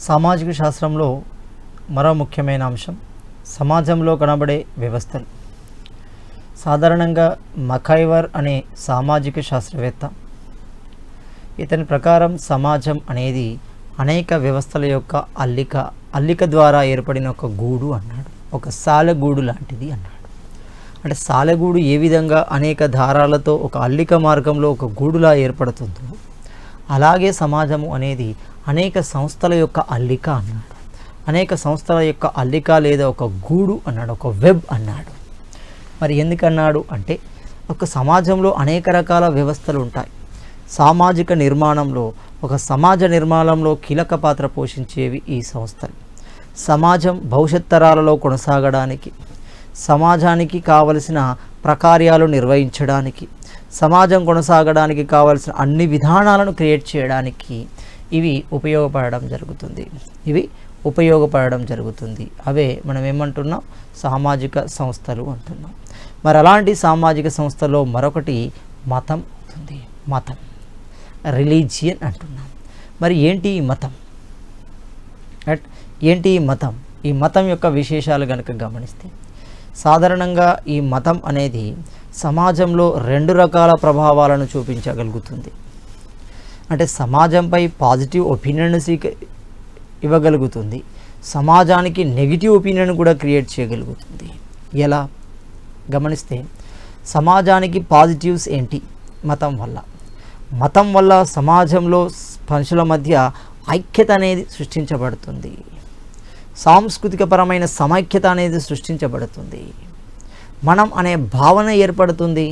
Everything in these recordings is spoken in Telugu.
సామాజిక శాస్త్రంలో మరో ముఖ్యమైన అంశం సమాజంలో కనబడే వ్యవస్థలు సాధారణంగా మఖైవర్ అనే సామాజిక శాస్త్రవేత్త ఇతని ప్రకారం సమాజం అనేది అనేక వ్యవస్థల యొక్క అల్లిక అల్లిక ద్వారా ఏర్పడిన ఒక గూడు అన్నాడు ఒక సాలెగూడు లాంటిది అన్నాడు అంటే సాలెగూడు ఏ విధంగా అనేక దారాలతో ఒక అల్లిక మార్గంలో ఒక గూడులా ఏర్పడుతుందో అలాగే సమాజము అనేది అనేక సంస్థల యొక్క అల్లిక అన్నాడు అనేక సంస్థల యొక్క అల్లిక లేదా ఒక గూడు అన్నాడు ఒక వెబ్ అన్నాడు మరి ఎందుకన్నాడు అంటే ఒక సమాజంలో అనేక రకాల వ్యవస్థలు ఉంటాయి సామాజిక నిర్మాణంలో ఒక సమాజ నిర్మాణంలో కీలక పాత్ర పోషించేవి ఈ సంస్థలు సమాజం భవిష్యత్ తరాలలో కొనసాగడానికి సమాజానికి కావలసిన ప్రకార్యాలు నిర్వహించడానికి సమాజం కొనసాగడానికి కావలసిన అన్ని విధానాలను క్రియేట్ చేయడానికి ఇవి ఉపయోగపడడం జరుగుతుంది ఇవి ఉపయోగపడడం జరుగుతుంది అవే మనం ఏమంటున్నాం సామాజిక సంస్థలు అంటున్నాం మరి అలాంటి సామాజిక సంస్థలో మరొకటి మతం అవుతుంది మతం రిలీజియన్ అంటున్నాం మరి ఏంటి ఈ మతం రైట్ ఏంటి ఈ మతం ఈ మతం యొక్క విశేషాలు కనుక గమనిస్తే సాధారణంగా ఈ మతం అనేది సమాజంలో రెండు రకాల ప్రభావాలను చూపించగలుగుతుంది అంటే సమాజంపై పాజిటివ్ ఒపీనియన్ ఇవ్వగలుగుతుంది సమాజానికి నెగిటివ్ ఒపీనియన్ కూడా క్రియేట్ చేయగలుగుతుంది ఎలా గమనిస్తే సమాజానికి పాజిటివ్స్ ఏంటి మతం వల్ల మతం వల్ల సమాజంలో మనుషుల మధ్య ఐక్యత అనేది సృష్టించబడుతుంది సాంస్కృతికపరమైన సమైక్యత అనేది సృష్టించబడుతుంది మనం అనే భావన ఏర్పడుతుంది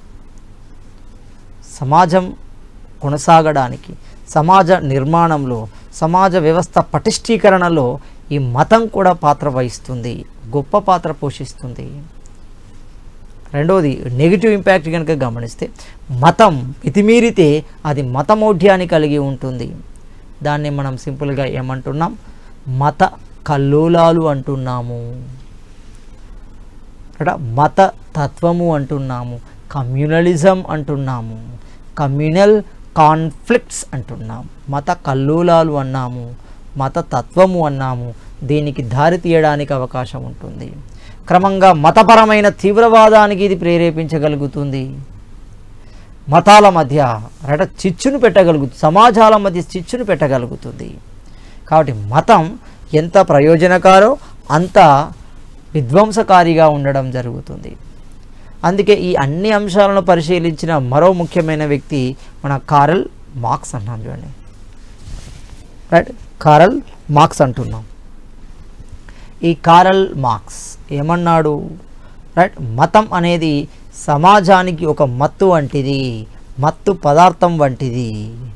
సమాజం కొనసాగడానికి సమాజ నిర్మాణంలో సమాజ వ్యవస్థ పటిష్టీకరణలో ఈ మతం కూడా పాత్ర వహిస్తుంది గొప్ప పాత్ర పోషిస్తుంది రెండవది నెగిటివ్ ఇంపాక్ట్ కనుక గమనిస్తే మతం మితిమీరితే అది మతమౌఢ్యాన్ని కలిగి ఉంటుంది దాన్ని మనం సింపుల్గా ఏమంటున్నాం మత కల్లోలాలు అంటున్నాము ఇక్కడ మత తత్వము అంటున్నాము కమ్యూనలిజం అంటున్నాము కమ్యూనల్ కాన్ఫ్లిక్ట్స్ అంటున్నాం మత కల్లోలాలు అన్నాము మత తత్వము అన్నాము దీనికి దారి తీయడానికి అవకాశం ఉంటుంది క్రమంగా మతపరమైన తీవ్రవాదానికి ఇది ప్రేరేపించగలుగుతుంది మతాల మధ్య రట చిచ్చును పెట్టగలుగుతుంది సమాజాల మధ్య చిచ్చును పెట్టగలుగుతుంది కాబట్టి మతం ఎంత ప్రయోజనకారో అంత విధ్వంసకారిగా ఉండడం జరుగుతుంది అందుకే ఈ అన్ని అంశాలను పరిశీలించిన మరో ముఖ్యమైన వ్యక్తి మన కారల్ మార్క్స్ అన్నాం చూడండి రైట్ కారల్ మార్క్స్ అంటున్నాం ఈ కారల్ మార్క్స్ ఏమన్నాడు రైట్ మతం అనేది సమాజానికి ఒక మత్తు వంటిది మత్తు పదార్థం వంటిది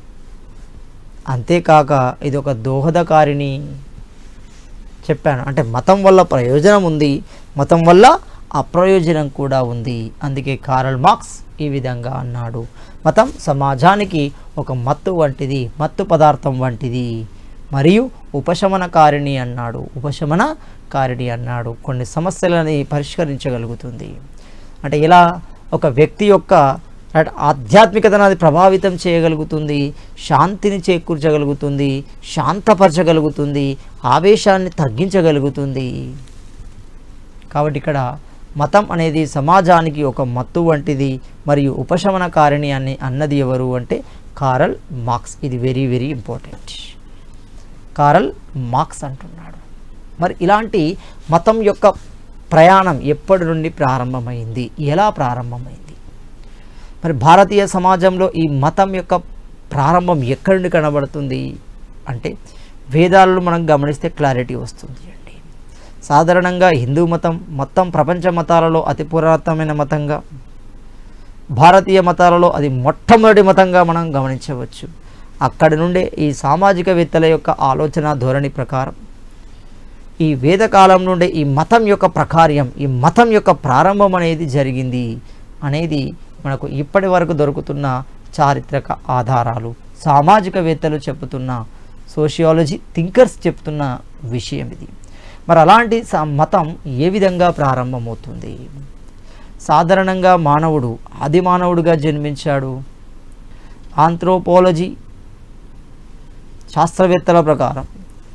అంతేకాక ఇది ఒక దోహదకారిని చెప్పాను అంటే మతం వల్ల ప్రయోజనం ఉంది మతం వల్ల అప్రయోజనం కూడా ఉంది అందుకే కారల్ మార్క్స్ ఈ విధంగా అన్నాడు మతం సమాజానికి ఒక మత్తు వంటిది మత్తు పదార్థం వంటిది మరియు ఉపశమనకారిణి అన్నాడు ఉపశమనకారిణి అన్నాడు కొన్ని సమస్యలని పరిష్కరించగలుగుతుంది అంటే ఇలా ఒక వ్యక్తి యొక్క రైట్ ఆధ్యాత్మికతను అది ప్రభావితం చేయగలుగుతుంది శాంతిని చేకూర్చగలుగుతుంది శాంతపరచగలుగుతుంది ఆవేశాన్ని తగ్గించగలుగుతుంది కాబట్టి ఇక్కడ మతం అనేది సమాజానికి ఒక మత్తు వంటిది మరియు ఉపశమనకారిణి అని అన్నది ఎవరు అంటే కారల్ మార్క్స్ ఇది very very important Karl Marx అంటున్నాడు మరి ఇలాంటి మతం యొక్క ప్రయాణం ఎప్పటి నుండి ప్రారంభమైంది ఎలా ప్రారంభమైంది మరి భారతీయ సమాజంలో ఈ మతం యొక్క ప్రారంభం ఎక్కడి నుండి కనబడుతుంది అంటే వేదాలను మనం గమనిస్తే క్లారిటీ వస్తుంది అండి సాధారణంగా హిందూ మతం మొత్తం ప్రపంచ మతాలలో అతి పురాతనమైన మతంగా భారతీయ మతాలలో అది మొట్టమొదటి మతంగా మనం గమనించవచ్చు అక్కడి నుండే ఈ సామాజికవేత్తల యొక్క ఆలోచన ధోరణి ప్రకారం ఈ వేదకాలం నుండే ఈ మతం యొక్క ప్రకార్యం ఈ మతం యొక్క ప్రారంభం అనేది జరిగింది అనేది మనకు ఇప్పటి వరకు దొరుకుతున్న చారిత్రక ఆధారాలు సామాజికవేత్తలు చెబుతున్న సోషియాలజీ థింకర్స్ చెప్తున్న విషయం ఇది మరి అలాంటి స- మతం ఏ విధంగా ప్రారంభమవుతుంది సాధారణంగా మానవుడు ఆది మానవుడిగా జన్మించాడు ఆంథ్రోపాలజీ శాస్త్రవేత్తల ప్రకారం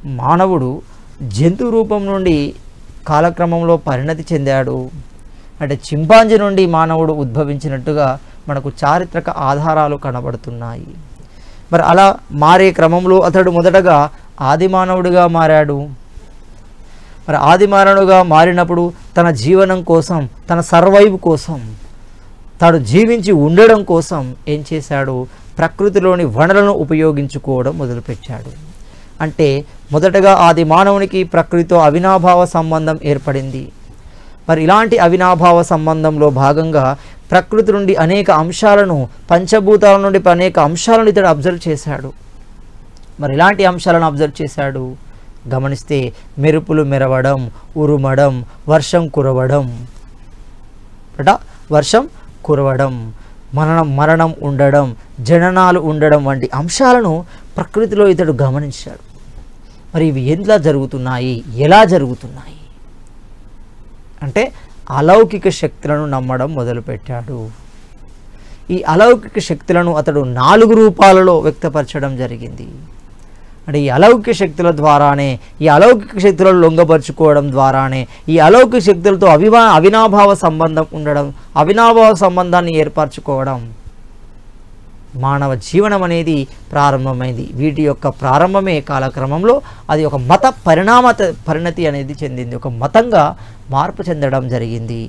మానవుడు జంతు రూపం నుండి కాలక్రమంలో పరిణతి చెందాడు అంటే చింపాంజీ నుండి మానవుడు ఉద్భవించినట్టుగా మనకు చారిత్రక ఆధారాలు కనబడుతున్నాయి మరి అలా మారే క్రమంలో అతడు మొదటగా ఆది మానవుడిగా మారాడు మరి ఆది మానవుడుగా మారినప్పుడు తన జీవనం కోసం తన సర్వైవ్ కోసం తాడు జీవించి ఉండడం కోసం ఏం చేశాడు ప్రకృతిలోని వనరులను ఉపయోగించుకోవడం మొదలుపెట్టాడు అంటే మొదటగా ఆది మానవునికి ప్రకృతితో అవినాభావ సంబంధం ఏర్పడింది మరి ఇలాంటి అవినాభావ సంబంధంలో భాగంగా ప్రకృతి నుండి అనేక అంశాలను పంచభూతాల నుండి అనేక అంశాలను ఇతడు అబ్జర్వ్ చేశాడు మరి ఇలాంటి అంశాలను అబ్జర్వ్ చేశాడు గమనిస్తే మెరుపులు మెరవడం ఉరుమడం వర్షం కురవడం అట వర్షం కురవడం మరణం మరణం ఉండడం జననాలు ఉండడం వంటి అంశాలను ప్రకృతిలో ఇతడు గమనించాడు మరి ఇవి ఎలా జరుగుతున్నాయి ఎలా జరుగుతున్నాయి అంటే అలౌకిక శక్తులను నమ్మడం మొదలుపెట్టాడు ఈ అలౌకిక శక్తులను అతడు నాలుగు రూపాలలో వ్యక్తపరచడం జరిగింది అంటే ఈ అలౌకిక శక్తుల ద్వారానే ఈ అలౌకిక శక్తులను లొంగపరుచుకోవడం ద్వారానే ఈ అలౌకిక శక్తులతో అవివా అవినాభావ సంబంధం ఉండడం అవినాభావ సంబంధాన్ని ఏర్పరచుకోవడం మానవ జీవనం అనేది ప్రారంభమైంది వీటి యొక్క ప్రారంభమే కాలక్రమంలో అది ఒక మత పరిణామ పరిణతి అనేది చెందింది ఒక మతంగా మార్పు చెందడం జరిగింది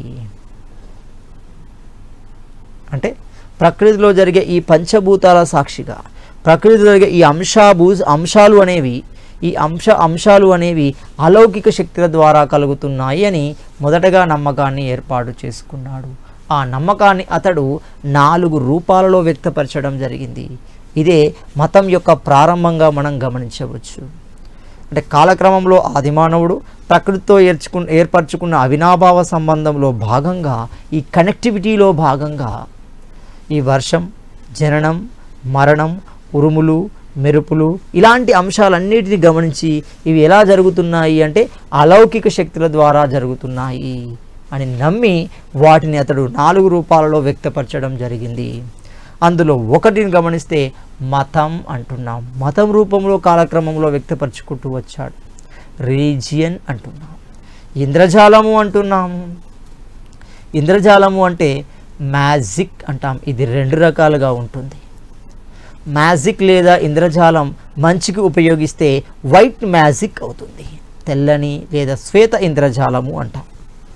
అంటే ప్రకృతిలో జరిగే ఈ పంచభూతాల సాక్షిగా ప్రకృతిలో జరిగే ఈ అంశాభూ అంశాలు అనేవి ఈ అంశ అంశాలు అనేవి అలౌకిక శక్తుల ద్వారా కలుగుతున్నాయి అని మొదటగా నమ్మకాన్ని ఏర్పాటు చేసుకున్నాడు ఆ నమ్మకాన్ని అతడు నాలుగు రూపాలలో వ్యక్తపరచడం జరిగింది ఇదే మతం యొక్క ప్రారంభంగా మనం గమనించవచ్చు అంటే కాలక్రమంలో ఆదిమానవుడు ప్రకృతితో ఏర్చుకు ఏర్పరచుకున్న అవినాభావ సంబంధంలో భాగంగా ఈ కనెక్టివిటీలో భాగంగా ఈ వర్షం జననం మరణం ఉరుములు మెరుపులు ఇలాంటి అంశాలన్నిటిని గమనించి ఇవి ఎలా జరుగుతున్నాయి అంటే అలౌకిక శక్తుల ద్వారా జరుగుతున్నాయి అని నమ్మి వాటిని అతడు నాలుగు రూపాలలో వ్యక్తపరచడం జరిగింది అందులో ఒకటిని గమనిస్తే మతం అంటున్నాం మతం రూపంలో కాలక్రమంలో వ్యక్తపరచుకుంటూ వచ్చాడు రిలీజియన్ అంటున్నాం ఇంద్రజాలము అంటున్నాము ఇంద్రజాలము అంటే మ్యాజిక్ అంటాం ఇది రెండు రకాలుగా ఉంటుంది మ్యాజిక్ లేదా ఇంద్రజాలం మంచికి ఉపయోగిస్తే వైట్ మ్యాజిక్ అవుతుంది తెల్లని లేదా శ్వేత ఇంద్రజాలము అంటాం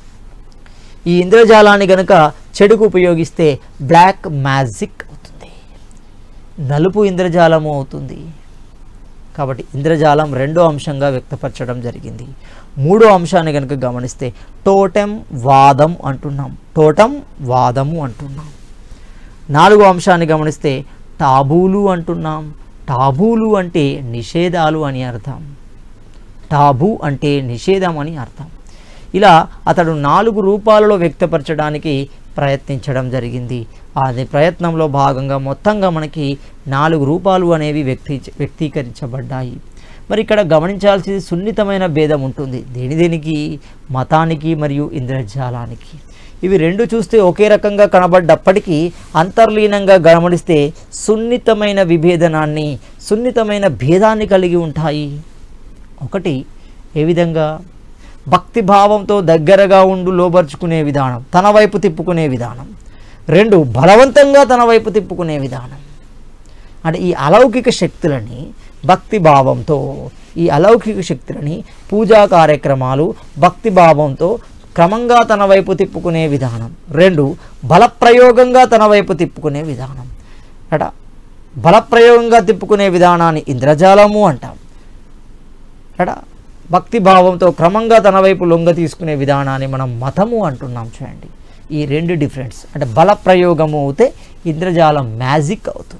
ఈ ఇంద్రజాలాన్ని గనుక చెడుకు ఉపయోగిస్తే బ్లాక్ మ్యాజిక్ అవుతుంది నలుపు ఇంద్రజాలము అవుతుంది కాబట్టి ఇంద్రజాలం రెండో అంశంగా వ్యక్తపరచడం జరిగింది మూడో అంశాన్ని కనుక గమనిస్తే టోటెం వాదం అంటున్నాం టోటం వాదము అంటున్నాం నాలుగో అంశాన్ని గమనిస్తే టాబూలు అంటున్నాం టాబూలు అంటే నిషేధాలు అని అర్థం టాబు అంటే నిషేధం అని అర్థం ఇలా అతడు నాలుగు రూపాలలో వ్యక్తపరచడానికి ప్రయత్నించడం జరిగింది అది ప్రయత్నంలో భాగంగా మొత్తంగా మనకి నాలుగు రూపాలు అనేవి వ్యక్తి వ్యక్తీకరించబడ్డాయి మరి ఇక్కడ గమనించాల్సింది సున్నితమైన భేదం ఉంటుంది దేని దేనికి మతానికి మరియు ఇంద్రజాలానికి ఇవి రెండు చూస్తే ఒకే రకంగా కనబడ్డప్పటికీ అంతర్లీనంగా గమనిస్తే సున్నితమైన విభేదనాన్ని సున్నితమైన భేదాన్ని కలిగి ఉంటాయి ఒకటి ఏ విధంగా భక్తి భావంతో దగ్గరగా ఉండు లోబర్చుకునే విధానం తన వైపు తిప్పుకునే విధానం రెండు బలవంతంగా తన వైపు తిప్పుకునే విధానం అంటే ఈ అలౌకిక శక్తులని భక్తి భావంతో ఈ అలౌకిక శక్తులని పూజా కార్యక్రమాలు భక్తి భావంతో క్రమంగా తన వైపు తిప్పుకునే విధానం రెండు బలప్రయోగంగా తన వైపు తిప్పుకునే విధానం అట బలప్రయోగంగా తిప్పుకునే విధానాన్ని ఇంద్రజాలము అంటాం అట భక్తి భావంతో క్రమంగా తన వైపు లొంగ తీసుకునే విధానాన్ని మనం మతము అంటున్నాం చూడండి ఈ రెండు డిఫరెన్స్ అంటే బల ప్రయోగము అవుతే ఇంద్రజాలం మ్యాజిక్ అవుతుంది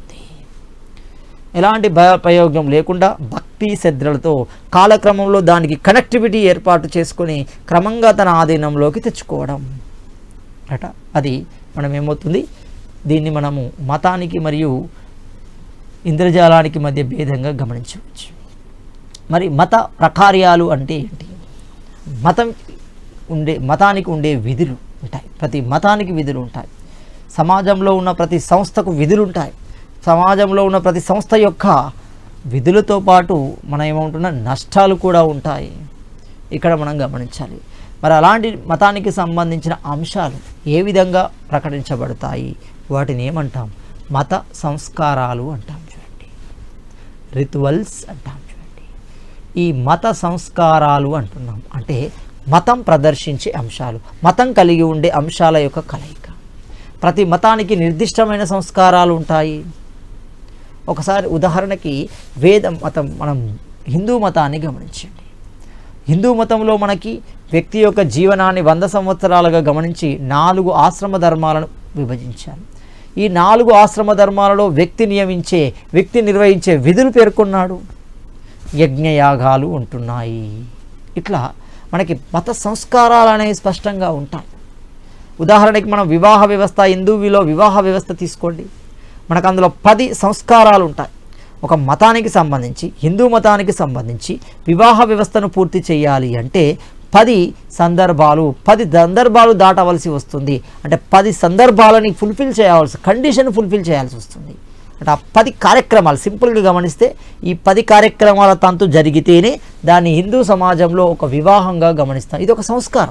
ఎలాంటి బల ప్రయోగం లేకుండా భక్తి శ్రద్ధలతో కాలక్రమంలో దానికి కనెక్టివిటీ ఏర్పాటు చేసుకొని క్రమంగా తన ఆధీనంలోకి తెచ్చుకోవడం అట అది మనం ఏమవుతుంది దీన్ని మనము మతానికి మరియు ఇంద్రజాలానికి మధ్య భేదంగా గమనించవచ్చు మరి మత ప్రకార్యాలు అంటే ఏంటి మతం ఉండే మతానికి ఉండే విధులు ఉంటాయి ప్రతి మతానికి విధులు ఉంటాయి సమాజంలో ఉన్న ప్రతి సంస్థకు విధులు ఉంటాయి సమాజంలో ఉన్న ప్రతి సంస్థ యొక్క విధులతో పాటు మనం ఏమంటున్నా నష్టాలు కూడా ఉంటాయి ఇక్కడ మనం గమనించాలి మరి అలాంటి మతానికి సంబంధించిన అంశాలు ఏ విధంగా ప్రకటించబడతాయి వాటిని ఏమంటాం మత సంస్కారాలు అంటాం చూడండి రిచువల్స్ అంటాం చూడండి ఈ మత సంస్కారాలు అంటున్నాం అంటే మతం ప్రదర్శించే అంశాలు మతం కలిగి ఉండే అంశాల యొక్క కలయిక ప్రతి మతానికి నిర్దిష్టమైన సంస్కారాలు ఉంటాయి ఒకసారి ఉదాహరణకి వేద మతం మనం హిందూ మతాన్ని గమనించండి హిందూ మతంలో మనకి వ్యక్తి యొక్క జీవనాన్ని వంద సంవత్సరాలుగా గమనించి నాలుగు ఆశ్రమ ధర్మాలను విభజించారు ఈ నాలుగు ఆశ్రమ ధర్మాలలో వ్యక్తి నియమించే వ్యక్తి నిర్వహించే విధులు పేర్కొన్నాడు యజ్ఞయాగాలు ఉంటున్నాయి ఇట్లా మనకి మత సంస్కారాలు అనేవి స్పష్టంగా ఉంటాయి ఉదాహరణకి మనం వివాహ వ్యవస్థ హిందువులో వివాహ వ్యవస్థ తీసుకోండి మనకు అందులో పది సంస్కారాలు ఉంటాయి ఒక మతానికి సంబంధించి హిందూ మతానికి సంబంధించి వివాహ వ్యవస్థను పూర్తి చేయాలి అంటే పది సందర్భాలు పది సందర్భాలు దాటవలసి వస్తుంది అంటే పది సందర్భాలని ఫుల్ఫిల్ చేయాల్సి కండిషన్ ఫుల్ఫిల్ చేయాల్సి వస్తుంది అంటే ఆ పది కార్యక్రమాలు సింపుల్గా గమనిస్తే ఈ పది కార్యక్రమాల తంతు జరిగితేనే దాన్ని హిందూ సమాజంలో ఒక వివాహంగా గమనిస్తాం ఇది ఒక సంస్కారం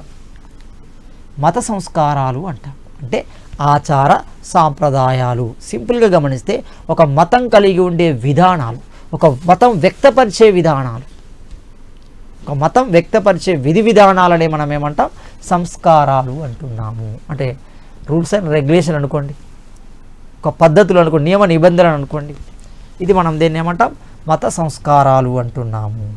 మత సంస్కారాలు అంటాం అంటే ఆచార సాంప్రదాయాలు సింపుల్గా గమనిస్తే ఒక మతం కలిగి ఉండే విధానాలు ఒక మతం వ్యక్తపరిచే విధానాలు ఒక మతం వ్యక్తపరిచే విధి విధానాలనే మనం ఏమంటాం సంస్కారాలు అంటున్నాము అంటే రూల్స్ అండ్ రెగ్యులేషన్ అనుకోండి ఒక పద్ధతులు అనుకోండి నియమ నిబంధనలు అనుకోండి ఇది మనం దేన్ని ఏమంటాం మత సంస్కారాలు అంటున్నాము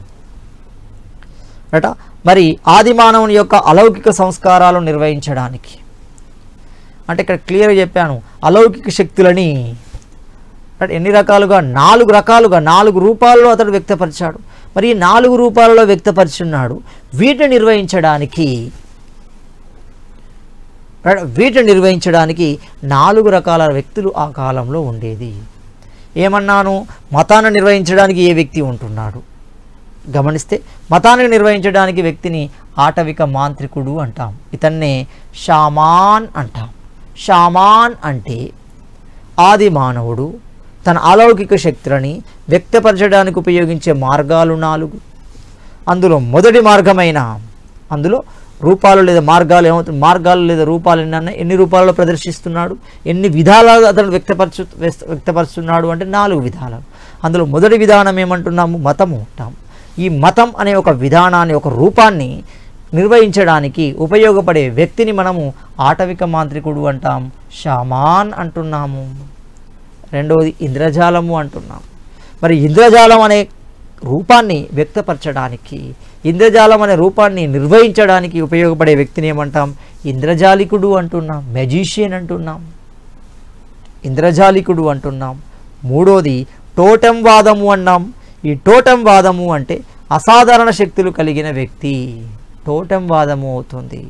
అట మరి ఆది మానవుని యొక్క అలౌకిక సంస్కారాలు నిర్వహించడానికి అంటే ఇక్కడ క్లియర్గా చెప్పాను అలౌకిక శక్తులని అంటే ఎన్ని రకాలుగా నాలుగు రకాలుగా నాలుగు రూపాల్లో అతడు వ్యక్తపరిచాడు మరి ఈ నాలుగు రూపాలలో వ్యక్తపరిచున్నాడు వీటిని నిర్వహించడానికి రైట్? వీటిని నిర్వహించడానికి నాలుగు రకాల వ్యక్తులు ఆ కాలంలో ఉండేది ఏమన్నాను మతాన్ని నిర్వహించడానికి ఏ వ్యక్తి ఉంటున్నాడు గమనిస్తే మతాన్ని నిర్వహించడానికి వ్యక్తిని ఆటవిక మాంత్రికుడు అంటాం ఇతన్నే షామాన్ అంటాం షామాన్ అంటే ఆది మానవుడు తన అలౌకిక శక్తులని వ్యక్తపరచడానికి ఉపయోగించే మార్గాలు నాలుగు అందులో మొదటి మార్గమైన అందులో రూపాలు లేదా మార్గాలు ఏమవుతుంది మార్గాలు లేదా రూపాలు ఎన్ని అన్నాయి ఎన్ని రూపాలలో ప్రదర్శిస్తున్నాడు ఎన్ని విధాలుగా అతను వ్యక్తపరచు వ్యక్త- వ్యక్తపరుస్తున్నాడు అంటే నాలుగు విధాలు అందులో మొదటి విధానం ఏమంటున్నాము మతము అంటాం ఈ మతం అనే ఒక విధానాన్ని ఒక రూపాన్ని నిర్వహించడానికి ఉపయోగపడే వ్యక్తిని మనము ఆటవిక మాంత్రికుడు అంటాం షామాన్ అంటున్నాము రెండవది ఇంద్రజాలము అంటున్నాం మరి ఇంద్రజాలం అనే రూపాన్ని వ్యక్తపరచడానికి ఇంద్రజాలం అనే రూపాన్ని నిర్వహించడానికి ఉపయోగపడే వ్యక్తిని ఏమంటాం ఇంద్రజాలికుడు అంటున్నాం మెజీషియన్ అంటున్నాం ఇంద్రజాలికుడు అంటున్నాం మూడోది టోటం వాదము అన్నాం ఈ టోటం వాదము అంటే అసాధారణ శక్తులు కలిగిన వ్యక్తి టోటం వాదము అవుతుంది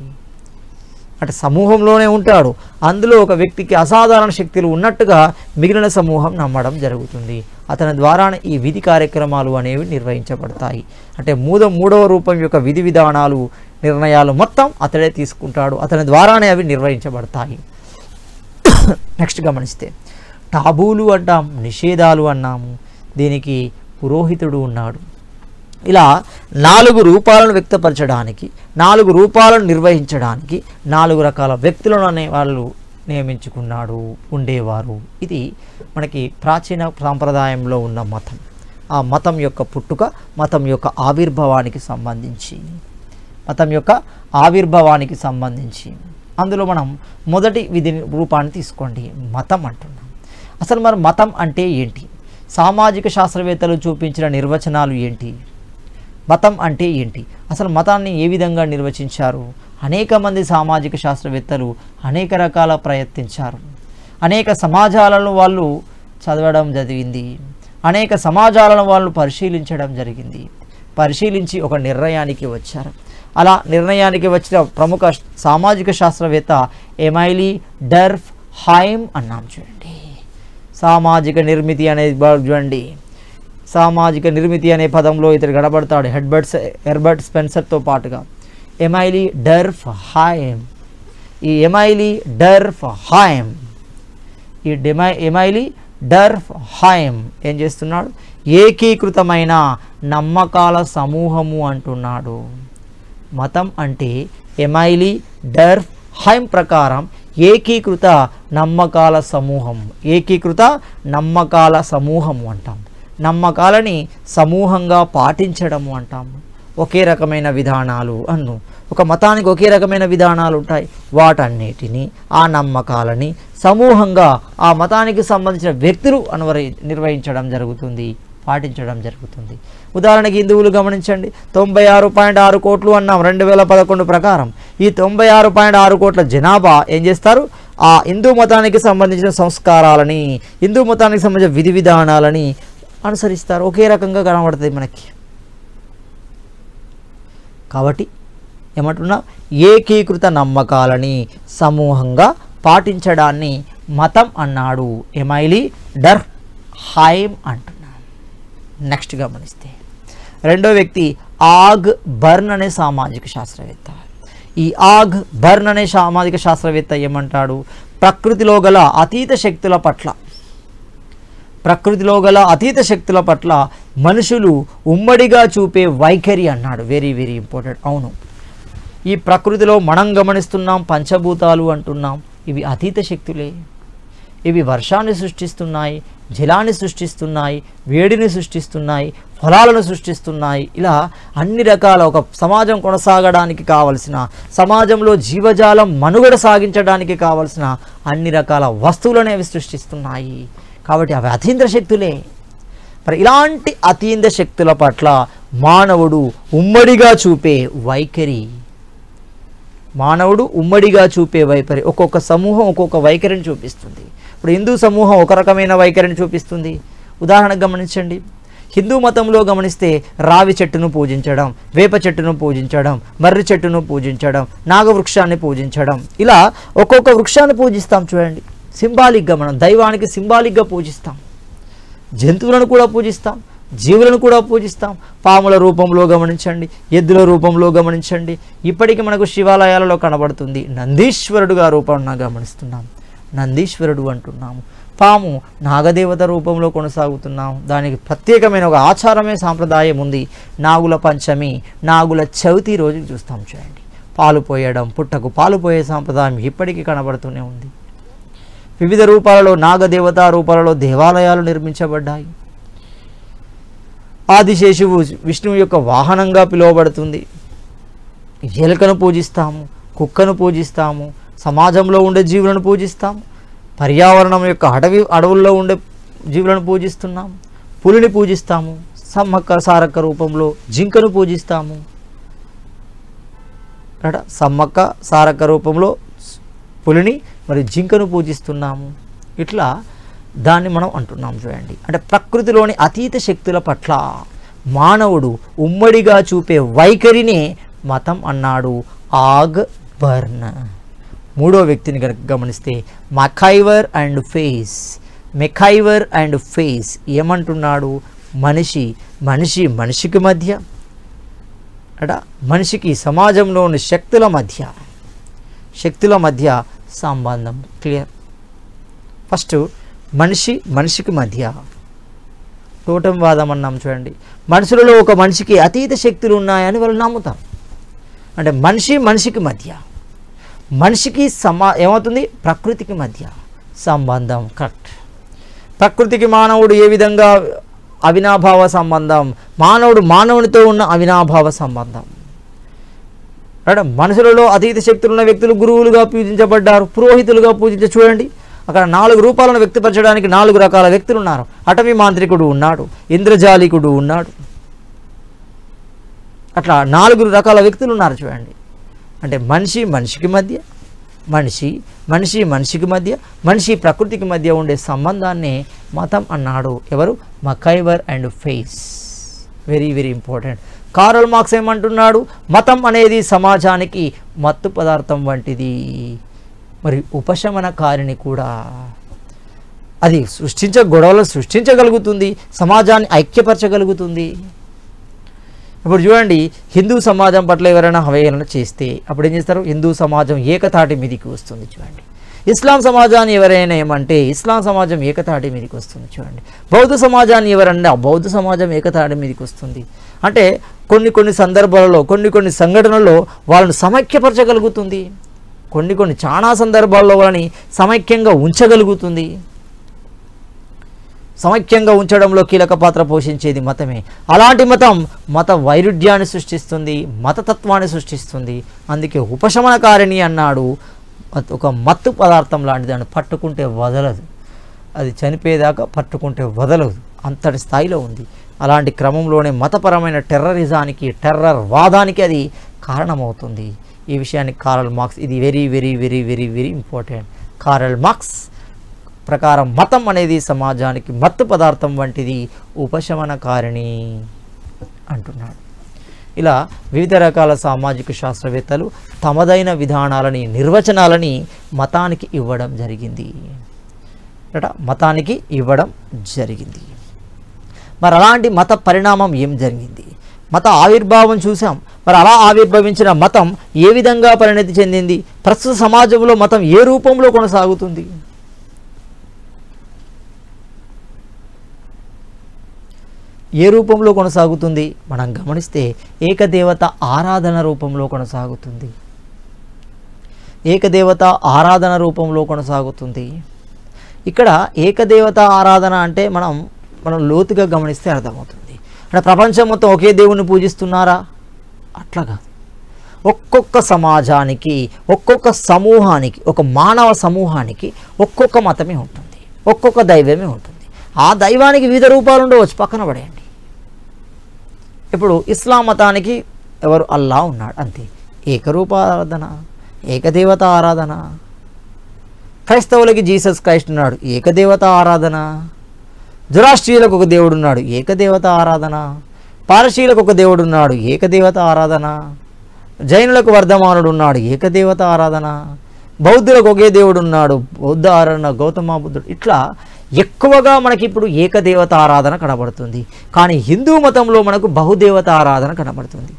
అంటే సమూహంలోనే ఉంటాడు అందులో ఒక వ్యక్తికి అసాధారణ శక్తులు ఉన్నట్టుగా మిగిలిన సమూహం నమ్మడం జరుగుతుంది అతని ద్వారానే ఈ విధి కార్యక్రమాలు అనేవి నిర్వహించబడతాయి అంటే మూడో మూడవ రూపం యొక్క విధి విధానాలు నిర్ణయాలు మొత్తం అతడే తీసుకుంటాడు అతని ద్వారానే అవి నిర్వహించబడతాయి నెక్స్ట్ గమనిస్తే టాబూలు అంటాం నిషేధాలు అన్నాము దీనికి పురోహితుడు ఉన్నాడు ఇలా నాలుగు రూపాలను వ్యక్తపరచడానికి నాలుగు రూపాలను నిర్వహించడానికి నాలుగు రకాల వ్యక్తులను అనే వాళ్ళు నియమించుకున్నాడు ఉండేవారు ఇది మనకి ప్రాచీన సాంప్రదాయంలో ఉన్న మతం ఆ మతం యొక్క పుట్టుక మతం యొక్క ఆవిర్భావానికి సంబంధించి మతం యొక్క ఆవిర్భావానికి సంబంధించి అందులో మనం మొదటి విధి రూపాన్ని తీసుకోండి మతం అంటున్నాం అసలు మరి మతం అంటే ఏంటి సామాజిక శాస్త్రవేత్తలు చూపించిన నిర్వచనాలు ఏంటి మతం అంటే ఏంటి అసలు మతాన్ని ఏ విధంగా నిర్వచించారు అనేక మంది సామాజిక శాస్త్రవేత్తలు అనేక రకాల ప్రయత్నించారు అనేక సమాజాలను వాళ్ళు చదవడం జరిగింది అనేక సమాజాలను వాళ్ళు పరిశీలించడం జరిగింది పరిశీలించి ఒక నిర్ణయానికి వచ్చారు అలా నిర్ణయానికి వచ్చిన ప్రముఖ సామాజిక శాస్త్రవేత్త ఎమైలీ డర్ఫ్ హైమ్ అన్నాం చూడండి సామాజిక నిర్మితి అనేది బాగా చూడండి సామాజిక నిర్మితి అనే పదంలో ఇతడు గడబడతాడు హెడ్బర్ట్స్ హెర్బర్ట్ స్పెన్సర్తో పాటుగా ఎమైలీ డర్ఫ్ హాయమ్ ఈ ఎమైలీ డర్ఫ్ హాయమ్ ఈ డెమై ఎమైలీ డర్ఫ్ హాయమ్ ఏం చేస్తున్నాడు ఏకీకృతమైన నమ్మకాల సమూహము అంటున్నాడు మతం అంటే ఎమైలీ డర్ఫ్ హైమ్ ప్రకారం ఏకీకృత నమ్మకాల సమూహం ఏకీకృత నమ్మకాల సమూహము అంటాం నమ్మకాలని సమూహంగా పాటించడము అంటాము ఒకే రకమైన విధానాలు అన్ను ఒక మతానికి ఒకే రకమైన విధానాలు ఉంటాయి వాటన్నిటిని ఆ నమ్మకాలని సమూహంగా ఆ మతానికి సంబంధించిన వ్యక్తులు అనువరి నిర్వహించడం జరుగుతుంది పాటించడం జరుగుతుంది ఉదాహరణకి హిందువులు గమనించండి తొంభై ఆరు పాయింట్ ఆరు కోట్లు అన్నాం రెండు వేల పదకొండు ప్రకారం ఈ తొంభై ఆరు పాయింట్ ఆరు కోట్ల జనాభా ఏం చేస్తారు ఆ హిందూ మతానికి సంబంధించిన సంస్కారాలని హిందూ మతానికి సంబంధించిన విధి విధానాలని అనుసరిస్తారు ఒకే రకంగా కనబడుతుంది మనకి కాబట్టి ఏమంటున్నా ఏకీకృత నమ్మకాలని సమూహంగా పాటించడాన్ని మతం అన్నాడు ఎమైలీ డర్ హైమ్ అంటున్నాం నెక్స్ట్ గమనిస్తే రెండో వ్యక్తి ఆగ్ బర్న్ అనే సామాజిక శాస్త్రవేత్త ఈ ఆగ్ బర్న్ అనే సామాజిక శాస్త్రవేత్త ఏమంటాడు ప్రకృతిలో గల అతీత శక్తుల పట్ల ప్రకృతిలో గల అతీత శక్తుల పట్ల మనుషులు ఉమ్మడిగా చూపే వైఖరి అన్నాడు వెరీ వెరీ ఇంపార్టెంట్ అవును ఈ ప్రకృతిలో మనం గమనిస్తున్నాం పంచభూతాలు అంటున్నాం ఇవి అతీత శక్తులే ఇవి వర్షాన్ని సృష్టిస్తున్నాయి జలాన్ని సృష్టిస్తున్నాయి వేడిని సృష్టిస్తున్నాయి ఫలాలను సృష్టిస్తున్నాయి ఇలా అన్ని రకాల ఒక సమాజం కొనసాగడానికి కావలసిన సమాజంలో జీవజాలం మనుగడ సాగించడానికి కావలసిన అన్ని రకాల వస్తువులను అవి సృష్టిస్తున్నాయి కాబట్టి అవి అతీంద్ర శక్తులే మరి ఇలాంటి అతీంద్ర శక్తుల పట్ల మానవుడు ఉమ్మడిగా చూపే వైఖరి మానవుడు ఉమ్మడిగా చూపే వైఖరి ఒక్కొక్క సమూహం ఒక్కొక్క వైఖరిని చూపిస్తుంది ఇప్పుడు హిందూ సమూహం ఒక రకమైన వైఖరిని చూపిస్తుంది ఉదాహరణ గమనించండి హిందూ మతంలో గమనిస్తే రావి చెట్టును పూజించడం వేప చెట్టును పూజించడం మర్రి చెట్టును పూజించడం నాగవృక్షాన్ని పూజించడం ఇలా ఒక్కొక్క వృక్షాన్ని పూజిస్తాం చూడండి సింబాలిక్గా మనం దైవానికి సింబాలిక్గా పూజిస్తాం జంతువులను కూడా పూజిస్తాం జీవులను కూడా పూజిస్తాం పాముల రూపంలో గమనించండి ఎద్దుల రూపంలో గమనించండి ఇప్పటికీ మనకు శివాలయాలలో కనబడుతుంది నందీశ్వరుడుగా రూపంగా గమనిస్తున్నాం నందీశ్వరుడు అంటున్నాము పాము నాగదేవత రూపంలో కొనసాగుతున్నాం దానికి ప్రత్యేకమైన ఒక ఆచారమే సాంప్రదాయం ఉంది నాగుల పంచమి నాగుల చవితి రోజు చూస్తాం చూడండి పాలు పోయడం పుట్టకు పాలు పోయే సాంప్రదాయం ఇప్పటికీ కనబడుతూనే ఉంది వివిధ రూపాలలో నాగదేవతా రూపాలలో దేవాలయాలు నిర్మించబడ్డాయి ఆదిశేషువు విష్ణువు యొక్క వాహనంగా పిలువబడుతుంది ఎలుకను పూజిస్తాము కుక్కను పూజిస్తాము సమాజంలో ఉండే జీవులను పూజిస్తాము పర్యావరణం యొక్క అడవి అడవుల్లో ఉండే జీవులను పూజిస్తున్నాం పులిని పూజిస్తాము సమ్మక్క సారక్క రూపంలో జింకను పూజిస్తాము అట సమ్మక్క సారక్క రూపంలో పులిని మరి జింకను పూజిస్తున్నాము ఇట్లా దాన్ని మనం అంటున్నాం చూడండి అంటే ప్రకృతిలోని అతీత శక్తుల పట్ల మానవుడు ఉమ్మడిగా చూపే వైఖరినే మతం అన్నాడు ఆగ్ బర్న్ మూడో వ్యక్తిని కనుక గమనిస్తే MacIver and Page MacIver and Page ఏమంటున్నాడు మనిషి మనిషి మనిషికి మధ్య అట మనిషికి సమాజంలోని శక్తుల మధ్య శక్తుల మధ్య సంబంధం క్లియర్ ఫస్ట్ మనిషి మనిషికి మధ్య టోటం వాదం అన్నాం చూడండి మనుషులలో ఒక మనిషికి అతీత శక్తులు ఉన్నాయని వాళ్ళు నమ్ముతారు అంటే మనిషి మనిషికి మధ్య మనిషికి సమా ఏమవుతుంది ప్రకృతికి మధ్య సంబంధం కరెక్ట్ ప్రకృతికి మానవుడు ఏ విధంగా అవినాభావ సంబంధం మానవుడు మానవునితో ఉన్న అవినాభావ సంబంధం అంటే మనుషులలో అతీత శక్తులు ఉన్న వ్యక్తులు గురువులుగా పూజించబడ్డారు పురోహితులుగా పూజించ చూడండి అక్కడ నాలుగు రూపాలను వ్యక్తపరచడానికి నాలుగు రకాల వ్యక్తులు ఉన్నారు అటవీ మాంత్రికుడు ఉన్నాడు ఇంద్రజాలికుడు ఉన్నాడు అట్లా నాలుగు రకాల వ్యక్తులు ఉన్నారు చూడండి అంటే మనిషి మనిషికి మధ్య మనిషి మనిషి మనిషికి మధ్య మనిషి ప్రకృతికి మధ్య ఉండే సంబంధాన్ని మతం అన్నాడు ఎవరు MacIver and Page very very important Karl Marx ఏమంటున్నాడు మతం అనేది సమాజానికి మత్తు పదార్థం వంటిది మరి ఉపశమనకారిణి కూడా అది సృష్టించ గొడవలు సృష్టించగలుగుతుంది సమాజాన్ని ఐక్యపరచగలుగుతుంది ఇప్పుడు చూడండి హిందూ సమాజం పట్ల ఎవరైనా అవహేళన చేస్తే అప్పుడు ఏం చేస్తారు హిందూ సమాజం ఏకతాటి మీదికి వస్తుంది చూడండి ఇస్లాం సమాజాన్ని ఎవరైనా ఏమంటే ఇస్లాం సమాజం ఏకతాటి మీదకి వస్తుంది చూడండి బౌద్ధ సమాజాన్ని ఎవరన్నా బౌద్ధ సమాజం ఏకతాటి మీదకి వస్తుంది అంటే కొన్ని కొన్ని సందర్భాలలో కొన్ని కొన్ని సంఘటనల్లో వాళ్ళని సమైక్యపరచగలుగుతుంది కొన్ని కొన్ని చాలా సందర్భాల్లో వాళ్ళని సమైక్యంగా ఉంచగలుగుతుంది సమైక్యంగా ఉంచడంలో కీలక పాత్ర పోషించేది మతమే అలాంటి మతం మత వైరుధ్యాన్ని సృష్టిస్తుంది మతతత్వాన్ని సృష్టిస్తుంది అందుకే ఉపశమనకారిణి అన్నాడు మత్- ఒక మత్తు పదార్థం లాంటి దాన్ని పట్టుకుంటే వదలదు అది చనిపోయేదాకా పట్టుకుంటే వదలదు అంతటి స్థాయిలో ఉంది అలాంటి క్రమంలోనే మతపరమైన టెర్రరిజానికి టెర్రర్ వాదానికి అది కారణమవుతుంది ఈ విషయాన్ని కారల్ మార్క్స్ ఇది very very very very very important Karl Marx ప్రకారం మతం అనేది సమాజానికి మత్తు పదార్థం వంటిది ఉపశమనకారిణి అంటున్నాడు ఇలా వివిధ రకాల సామాజిక శాస్త్రవేత్తలు తమదైన విధానాలని నిర్వచనాలని మతానికి ఇవ్వడం జరిగింది అట మతానికి ఇవ్వడం జరిగింది మరి అలాంటి మత పరిణామం ఏం జరిగింది మత ఆవిర్భావం చూసాం మరి అలా ఆవిర్భవించిన మతం ఏ విధంగా పరిణతి చెందింది ప్రస్తుత సమాజంలో మతం ఏ రూపంలో కొనసాగుతుంది ఏ రూపంలో కొనసాగుతుంది మనం గమనిస్తే ఏకదేవత ఆరాధన రూపంలో కొనసాగుతుంది ఏకదేవత ఆరాధన రూపంలో కొనసాగుతుంది ఇక్కడ ఏకదేవత ఆరాధన అంటే మనం మనం లోతుగా గమనిస్తే అర్థమవుతుంది అంటే ప్రపంచం మొత్తం ఒకే దేవుణ్ణి పూజిస్తున్నారా అట్లా కాదు ఒక్కొక్క సమాజానికి ఒక్కొక్క సమూహానికి ఒక మానవ సమూహానికి ఒక్కొక్క మతమే ఉంటుంది ఒక్కొక్క దైవమే ఉంటుంది ఆ దైవానికి వివిధ రూపాలు ఉండవచ్చు పక్కన పడేయండి ఇప్పుడు ఇస్లాం మతానికి ఎవరు అల్లా ఉన్నాడు అంతే ఏకరూప ఆరాధన ఏకదేవత ఆరాధన క్రైస్తవులకి జీసస్ క్రైస్ట్ ఉన్నాడు ఏకదేవత ఆరాధన జురాష్ట్రీయులకు ఒక దేవుడు ఉన్నాడు ఏకదేవత ఆరాధన పారసీలకు ఒక దేవుడు ఉన్నాడు ఏకదేవత ఆరాధన జైనులకు వర్ధమానుడు ఉన్నాడు ఏకదేవత ఆరాధన బౌద్ధులకు ఒకే దేవుడు ఉన్నాడు బౌద్ధ ఆరాధన గౌతమ బుద్ధుడు ఇట్లా ఎక్కువగా మనకి ఇప్పుడు ఏకదేవత ఆరాధన కనబడుతుంది కానీ హిందూ మతంలో మనకు బహుదేవత ఆరాధన కనబడుతుంది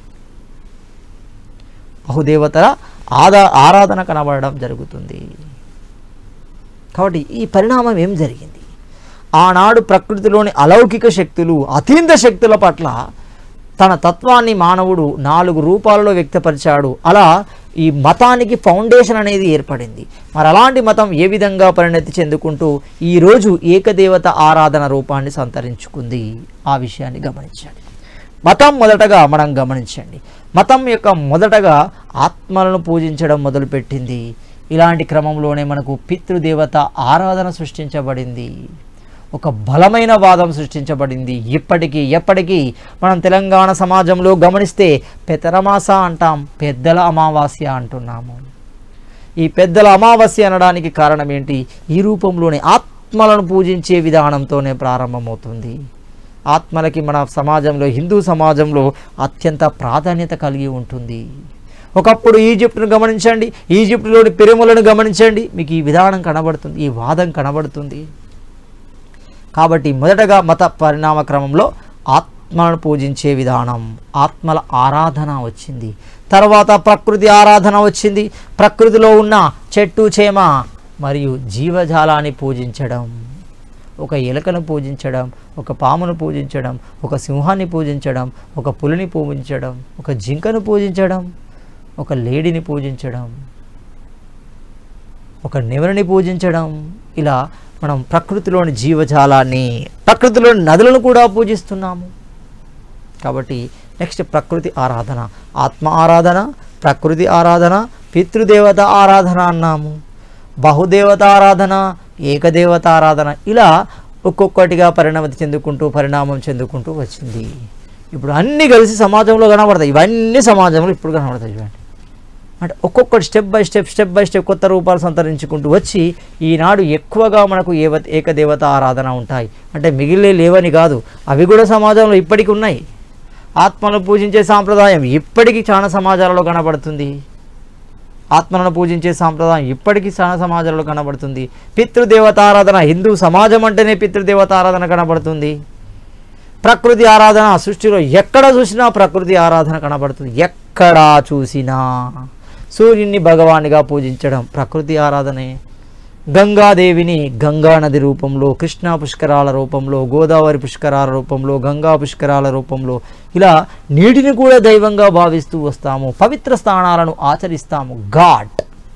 బహుదేవతల ఆదా ఆరాధన కనబడడం జరుగుతుంది కాబట్టి ఈ పరిణామం ఏం జరిగింది ఆనాడు ప్రకృతిలోని అలౌకిక శక్తులు అతీంద్ర శక్తుల పట్ల తన తత్వాన్ని మానవుడు నాలుగు రూపాలలో వ్యక్తపరిచాడు అలా ఈ మతానికి ఫౌండేషన్ అనేది ఏర్పడింది మరి అలాంటి మతం ఏ విధంగా పరిణతి చెందుకుంటూ ఈరోజు ఏకదేవత ఆరాధన రూపాన్ని సంతరించుకుంది ఆ విషయాన్ని గమనించండి మతం మొదటగా మనం గమనించండి మతం యొక్క మొదటగా ఆత్మలను పూజించడం మొదలుపెట్టింది ఇలాంటి క్రమంలోనే మనకు పితృదేవత ఆరాధన సృష్టించబడింది ఒక బలమైన వాదం సృష్టించబడింది ఇప్పటికీ ఎప్పటికీ మనం తెలంగాణ సమాజంలో గమనిస్తే పెతరమాస అంటాం పెద్దల అమావాస్య అంటున్నాము ఈ పెద్దల అమావాస్య అనడానికి కారణం ఏంటి ఈ రూపంలోనే ఆత్మలను పూజించే విధానంతోనే ప్రారంభమవుతుంది ఆత్మలకి మన సమాజంలో హిందూ సమాజంలో అత్యంత ప్రాధాన్యత కలిగి ఉంటుంది ఒకప్పుడు ఈజిప్ట్ను గమనించండి ఈజిప్టులోని పిరములను గమనించండి మీకు ఈ విధానం కనబడుతుంది ఈ వాదం కనబడుతుంది కాబట్టి మొదటగా మత పరిణామ క్రమంలో ఆత్మలను పూజించే విధానం ఆత్మల ఆరాధన వచ్చింది తర్వాత ప్రకృతి ఆరాధన వచ్చింది ప్రకృతిలో ఉన్న చెట్టు చేమ మరియు జీవజాలాన్ని పూజించడం ఒక ఎలుకను పూజించడం ఒక పామును పూజించడం ఒక సింహాన్ని పూజించడం ఒక పులిని పూజించడం ఒక జింకను పూజించడం ఒక లేడిని పూజించడం ఒక నెవరిని పూజించడం ఇలా మనం ప్రకృతిలోని జీవజాలాన్ని ప్రకృతిలోని నదులను కూడా పూజిస్తున్నాము కాబట్టి నెక్స్ట్ ప్రకృతి ఆరాధన ఆత్మ ఆరాధన ప్రకృతి ఆరాధన పితృదేవత ఆరాధన అన్నాము బహుదేవత ఆరాధన ఏకదేవత ఆరాధన ఇలా ఒక్కొక్కటిగా పరిణామతి చెందుకుంటూ పరిణామం చెందుకుంటూ వచ్చింది ఇప్పుడు అన్నీ కలిసి సమాజంలో కనబడతాయి ఇవన్నీ సమాజంలో ఇప్పుడు కనబడతాయి చూడండి అంటే ఒక్కొక్కటి step by step step by step కొత్త రూపాలు సంతరించుకుంటూ వచ్చి ఈనాడు ఎక్కువగా మనకు ఏవ ఏకదేవత ఆరాధన ఉంటాయి అంటే మిగిలే లేవని కాదు అవి కూడా సమాజంలో ఇప్పటికి ఉన్నాయి ఆత్మను పూజించే సాంప్రదాయం ఇప్పటికీ చాలా సమాజాలలో కనబడుతుంది ఆత్మలను పూజించే సాంప్రదాయం ఇప్పటికీ చాలా సమాజాలలో కనబడుతుంది పితృదేవత ఆరాధన హిందూ సమాజం అంటేనే పితృదేవత ఆరాధన కనబడుతుంది ప్రకృతి ఆరాధన సృష్టిలో ఎక్కడ చూసినా ప్రకృతి ఆరాధన కనబడుతుంది ఎక్కడా చూసినా సూర్యుని భగవానిగా పూజించడం ప్రకృతి ఆరాధనే గంగాదేవిని గంగా నది రూపంలో కృష్ణా పుష్కరాల రూపంలో గోదావరి పుష్కరాల రూపంలో గంగా పుష్కరాల రూపంలో ఇలా నీటిని కూడా దైవంగా భావిస్తూ వస్తాము పవిత్ర స్థానాలను ఆచరిస్తాము ఘాట్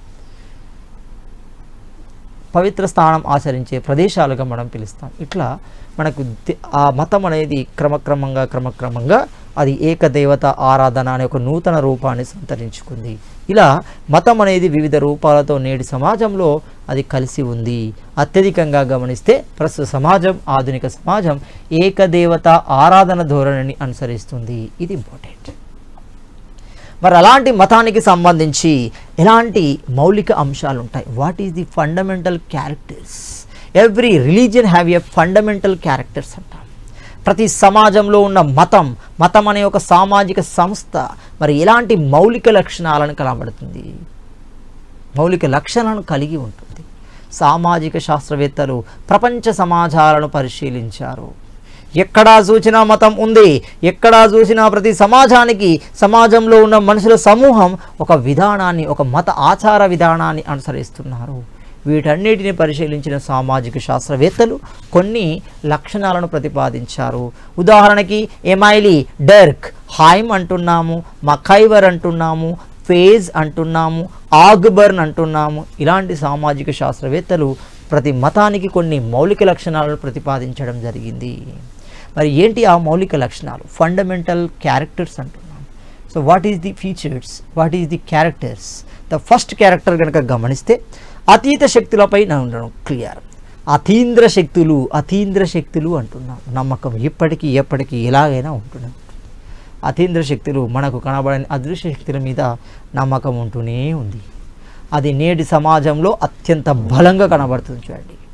పవిత్ర స్థానం ఆచరించే ప్రదేశాలుగా మనం పిలుస్తాం ఇట్లా మనకు ది- ఆ మతం అనేది క్రమక్రమంగా క్రమక్రమంగా అది ఏకదేవత ఆరాధన అనే ఒక నూతన రూపాన్ని సంతరించుకుంది ఇలా మతం అనేది వివిధ రూపాలతో నేటి సమాజంలో అది కలిసి ఉంది అత్యధికంగా గమనిస్తే ప్రస్తుత సమాజం ఆధునిక సమాజం ఏకదేవత ఆరాధన ధోరణిని అనుసరిస్తుంది ఇది ఇంపార్టెంట్ మరి అలాంటి మతానికి సంబంధించి ఎలాంటి మౌలిక అంశాలు ఉంటాయి what is the fundamental characters every religion have a fundamental characters అంటాం ప్రతి సమాజంలో ఉన్న మతం మతం అనే ఒక సామాజిక సంస్థ మరి ఎలాంటి మౌలిక లక్షణాలను కనబడుతుంది మౌలిక లక్షణాలను కలిగి ఉంటుంది సామాజిక శాస్త్రవేత్తలు ప్రపంచ సమాజాలను పరిశీలించారు ఎక్కడా చూసినా మతం ఉంది ఎక్కడా చూసినా ప్రతి సమాజానికి సమాజంలో ఉన్న మనుషుల సమూహం ఒక విధానాన్ని ఒక మత ఆచార విధానాన్ని అనుసరిస్తున్నారు వీటన్నిటిని పరిశీలించిన సామాజిక శాస్త్రవేత్తలు కొన్ని లక్షణాలను ప్రతిపాదించారు ఉదాహరణకి ఎమైలీ డెర్క్ హైమ్ అంటున్నాము మఖైవర్ అంటున్నాము ఫేజ్ అంటున్నాము ఆగ్బర్న్ అంటున్నాము ఇలాంటి సామాజిక శాస్త్రవేత్తలు ప్రతి మతానికి కొన్ని మౌలిక లక్షణాలను ప్రతిపాదించడం జరిగింది మరి ఏంటి ఆ మౌలిక లక్షణాలు ఫండమెంటల్ క్యారెక్టర్స్ అంటున్నాం so what is the features what is the characters the first character కనుక గమనిస్తే అతీత శక్తులపై ఉండడం క్లియర్ అతీంద్ర శక్తులు అతీంద్ర శక్తులు అంటున్నాం నమ్మకం ఇప్పటికీ ఎప్పటికీ ఎలాగైనా ఉంటున్నాం అతీంద్ర శక్తులు మనకు కనబడని అదృశ్య శక్తుల మీద నమ్మకం ఉంటూనే ఉంది అది నేటి సమాజంలో అత్యంత బలంగా కనబడుతుంది చూడండి